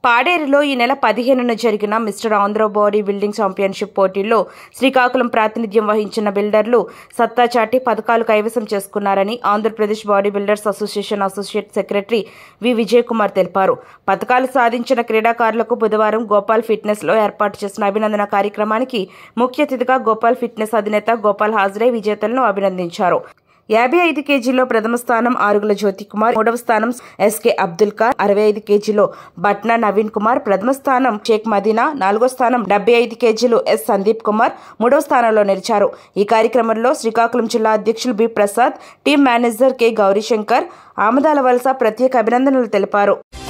పాడేరులో ఈ నెల పదిహేనున జరిగిన mister Andhra body building championship పోటీల్లో శ్రీకాకుళం ప్రాతినిధ్యం వహించిన బిల్డర్లు సత్తా చాటి పథకాలు కైవసం చేసుకున్నారని Andhra Pradesh body builders association associate secretary V Vijay Kumar తెలిపారు పథకాలు సాధించిన క్రీడాకారులకు బుధవారం గోపాల్ ఫిట్నెస్ లో ఏర్పాటు చేసిన అభినందన కార్యక్రమానికి ముఖ్య అతిథిగా గోపాల్ ఫిట్నెస్ అధినేత గోపాల్ హాజరై విజేతలను అభినందించారు యాభై ఐదు కేజీలో ప్రథమ స్థానం ఆరుగుల జ్యోతి కుమార్ మూడవ స్థానం ఎస్కే అబ్దుల్ ఖాన్ అరవై ఐదు కేజీలో బట్నా నవీన్ కుమార్ ప్రథమ స్థానం షేక్ మదీనా నాలుగో స్థానం డెబ్బై ఐదు కేజీలు ఎస్ సందీప్ కుమార్ మూడవ స్థానంలో నిలిచారు ఈ కార్యక్రమంలో శ్రీకాకుళం జిల్లా అధ్యక్షులు B Prasad team manager K Gaurishankar Amadalavalasa ప్రత్యేక అభినందనలు తెలిపారు